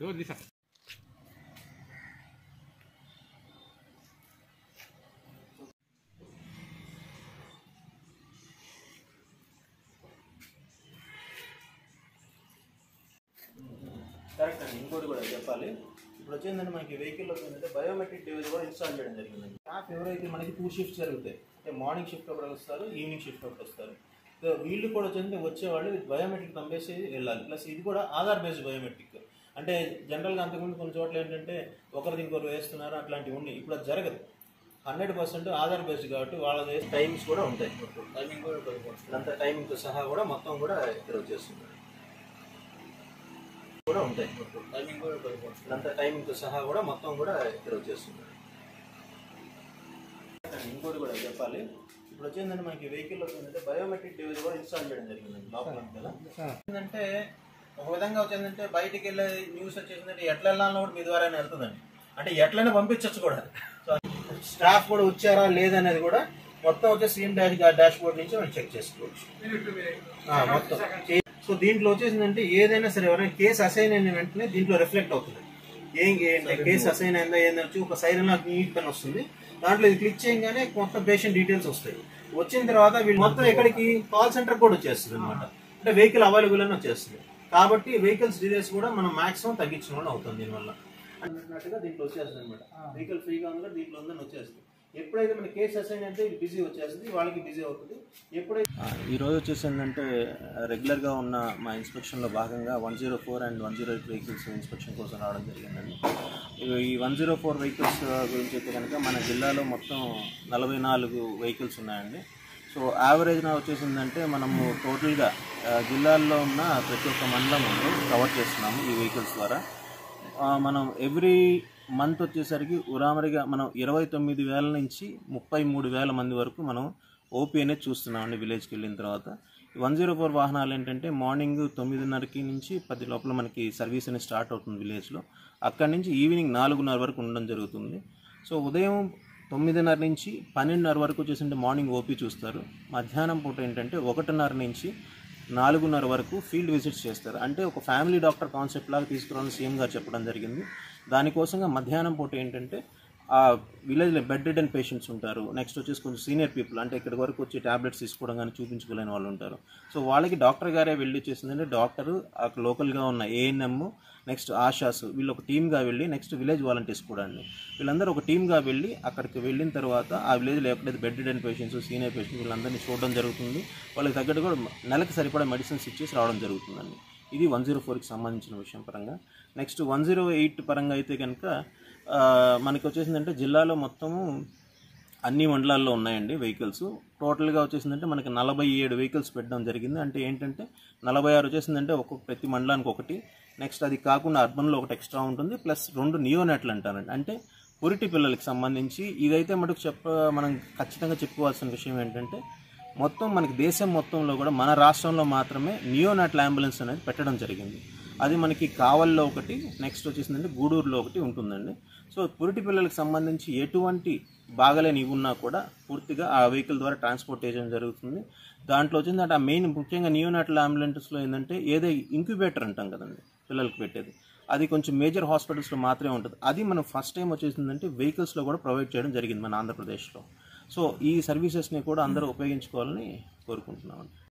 door తీసా correct అండి ఇంకోటి కూడా చెప్పాలి ఇప్పుడు వచ్చిందంటే మనకి వెహికల్లో ఏంటంటే బయోమెట్రిక్ డివైస్ కూడా ఇన్స్టాల్ చేయడం జరిగిందండి స్టాఫ్ ఎవరైతే మనకి టూ షిఫ్ట్స్ జరుగుతాయి అంటే మార్నింగ్ షిఫ్ట్ ఒకటి వస్తారు ఈవినింగ్ షిఫ్ట్ ఒకటి వస్తారు సో వీళ్ళు కూడా వచ్చిందంటే వచ్చేవాళ్ళు బయోమెట్రిక్ పంపేసి వెళ్ళాలి ప్లస్ ఇది కూడా ఆధార్ బేస్డ్ బయోమెట్రిక్ అంటే జనరల్గా అంతకుముందు కొన్ని చోట్ల ఏంటంటే ఒకరిది ఇంకొకరు వేస్తున్నారు అట్లాంటివి ఉన్నాయి ఇప్పుడు అది జరగదు హండ్రెడ్ పర్సెంట్ ఆధార్ బేస్డ్ కాబట్టి వాళ్ళ టైమింగ్స్ కూడా ఉంటాయి టైమింగ్ కూడా అంత టైమింగ్తో సహా కూడా మొత్తం కూడా ఇక్కడ వచ్చేస్తుంది కూడా ఉంటాయి టైమింగ్ కూడా అంత టైమింగ్తో సహా కూడా మొత్తం కూడా ఇక్కడ వచ్చేస్తుంది ఇంకోటి కూడా చెప్పాలి ఇప్పుడు వచ్చిందంటే మనకి వెహికల్లో ఏంటంటే బయోమెట్రిక్ డివైస్ కూడా ఇన్స్టాల్ చేయడం జరిగిందండి లోపల కదా ఏంటంటే ఒక విధంగా వచ్చిందంటే బయటికి వెళ్ళే న్యూస్ వచ్చేసిందంటే ఎట్లా వెళ్ళాలో కూడా మీ ద్వారానే వెళ్తుందండి అంటే ఎట్లయినా పంపించవచ్చు కూడా సో స్టాఫ్ కూడా వచ్చారా లేదనేది కూడా మొత్తం వచ్చేసి సీఎం డాష్ డాష్ బోర్డ్ నుంచి మనం చెక్ చేసుకోవచ్చు ఆ, మొత్తం సో దీంట్లో వచ్చేసిందంటే ఏదైనా సరే ఎవరైనా కేసు అసైన్ అయిన వెంటనే దీంట్లో రిఫ్లెక్ట్ అవుతుంది ఏం ఏంటి కేసు అసైన్ అయిందా ఏందని వచ్చి ఒక సైరన్ లాగా నీట్ పని వస్తుంది దాంట్లో ఇది క్లిక్ చేయగానే మొత్తం పేషెంట్ డీటెయిల్స్ వస్తాయి వచ్చిన తర్వాత వీళ్ళు మొత్తం ఎక్కడికి కాల్ సెంటర్ కూడా వచ్చేస్తుంది అనమాట అంటే వెహికల్ అవైలబుల్ అని వచ్చేస్తుంది కాబట్టి వెహికల్స్ డీటెయిల్స్ కూడా మనం మాక్సిమం తగ్గించడం వల్ల అవుతుంది దీనివల్ల అన్నట్టుగా దీంట్లో వచ్చేస్తుంది అనమాట వెహికల్ ఫ్రీగా ఉంది కూడా దీంట్లో ఉందని వచ్చేస్తుంది ఎప్పుడైతే మన కేసు అసైన్ అయితే బిజీ వచ్చేస్తుంది వాళ్ళకి బిజీ అవుతుంది ఎప్పుడైతే ఈ రోజు వచ్చేసి ఏంటంటే రెగ్యులర్గా ఉన్న మా ఇన్స్పెక్షన్లో భాగంగా one zero four and one zero eight vehicles inspection కోసం రావడం జరిగిందండి ఇగో ఈ వన్ జీరో ఫోర్ వెహికల్స్ గురించి అయితే కనుక మన జిల్లాలో మొత్తం నలభై నాలుగు వెహికల్స్ ఉన్నాయండి సో యావరేజ్న వచ్చేసిందంటే మనము టోటల్గా ఆ, జిల్లాల్లో ఉన్న ప్రతి ఒక్క మండలం కవర్ చేస్తున్నాము ఈ వెహికల్స్ ద్వారా ఆ, మనం ఎవ్రీ మంత్ వచ్చేసరికి ఉరామరిగా మనం ఇరవై తొమ్మిది వేల నుంచి ముప్పై మూడు వేల మంది వరకు మనం ఓపీ అనేది చూస్తున్నామండి విలేజ్కి వెళ్ళిన తర్వాత వన్ జీరో ఫోర్ వాహనాలు ఏంటంటే మార్నింగ్ తొమ్మిదిన్నరకి నుంచి పది లోపల మనకి సర్వీస్ అనేది స్టార్ట్ అవుతుంది విలేజ్లో అక్కడి నుంచి ఈవినింగ్ నాలుగున్నర వరకు ఉండడం జరుగుతుంది సో ఉదయం తొమ్మిదిన్నర నుంచి పన్నెండున్నర వరకు వచ్చేసింటే మార్నింగ్ ఓపీ చూస్తారు మధ్యాహ్నం పూట ఏంటంటే ఒకటిన్నర నుంచి నాలుగున్నర వరకు ఫీల్డ్ విజిట్స్ చేస్తారు అంటే ఒక ఫ్యామిలీ డాక్టర్ కాన్సెప్ట్ లాగా తీసుకురావాలని సీఎం గారు చెప్పడం జరిగింది దానికోసంగా మధ్యాహ్నం పూట ఏంటంటే ఆ విలేజ్లో బెడ్ రిడన్ పేషెంట్స్ ఉంటారు నెక్స్ట్ వచ్చేసి కొంచెం సీనియర్ పీపుల్ అంటే ఇక్కడి వరకు వచ్చి ట్యాబ్లెట్స్ తీసుకోవడం కానీ చూపించుకోలేని వాళ్ళు ఉంటారు సో వాళ్ళకి డాక్టర్ గారే వెళ్ళి చేసిందంటే డాక్టర్ లోకల్గా ఉన్న ఏఎన్ఎం నెక్స్ట్ ఆశాస్ వీళ్ళు ఒక టీమ్గా వెళ్ళి నెక్స్ట్ విలేజ్ వాలంటీర్స్ కూడా అండి వీళ్ళందరూ ఒక టీమ్గా వెళ్ళి అక్కడికి వెళ్ళిన తర్వాత ఆ విలేజ్లో ఎక్కడైతే bedridden patients senior patients వీళ్ళందరినీ చూడడం జరుగుతుంది వాళ్ళకి తగ్గట్టు కూడా నెలకు సరిపడా మెడిసిన్స్ ఇచ్చేసి రావడం జరుగుతుందండి ఇది వన్ జీరో ఫోర్కి సంబంధించిన విషయం పరంగా నెక్స్ట్ వన్ జీరో ఎయిట్ పరంగా అయితే కనుక ఆ, మనకి వచ్చేసిందంటే జిల్లాలో మొత్తము అన్ని మండలాల్లో ఉన్నాయండి వెహికల్స్ టోటల్గా వచ్చేసిందంటే మనకి నలభై ఏడు వెహికల్స్ పెట్టడం జరిగింది అంటే ఏంటంటే నలభై ఆరు వచ్చేసిందంటే ఒక్కొక్క ప్రతి మండలానికి ఒకటి నెక్స్ట్ అది కాకుండా అర్బన్లో ఒకటి ఎక్స్ట్రా ఉంటుంది ప్లస్ రెండు నియోనెట్లు అంటారండి అంటే పురిటి పిల్లలకి సంబంధించి ఇదైతే మటుకు చెప్ప మనం ఖచ్చితంగా చెప్పుకోవాల్సిన విషయం ఏంటంటే మొత్తం మనకి దేశం మొత్తంలో కూడా మన రాష్ట్రంలో మాత్రమే నియోనాట్ల అంబులెన్స్ అనేది పెట్టడం జరిగింది అది మనకి కావల్లో ఒకటి నెక్స్ట్ వచ్చేసిందంటే గూడూరులో ఒకటి ఉంటుందండి సో పురిటి పిల్లలకు సంబంధించి ఎటువంటి బాగలేని ఇవి ఉన్నా కూడా పూర్తిగా ఆ వెహికల్ ద్వారా ట్రాన్స్పోర్ట్ చేయడం జరుగుతుంది దాంట్లో వచ్చిందంటే ఆ మెయిన్ ముఖ్యంగా నియోనాట్ల అంబులెన్స్లో ఏంటంటే ఏదో ఇంక్యుబేటర్ అంటాం కదండి పిల్లలకి పెట్టేది అది కొంచెం మేజర్ హాస్పిటల్స్లో మాత్రమే ఉంటుంది అది మనం ఫస్ట్ టైం వచ్చేసిందంటే వెహికల్స్లో కూడా ప్రొవైడ్ చేయడం జరిగింది మన ఆంధ్రప్రదేశ్లో సో ఈ సర్వీసెస్ని కూడా అందరూ ఉపయోగించుకోవాలని కోరుకుంటున్నామండి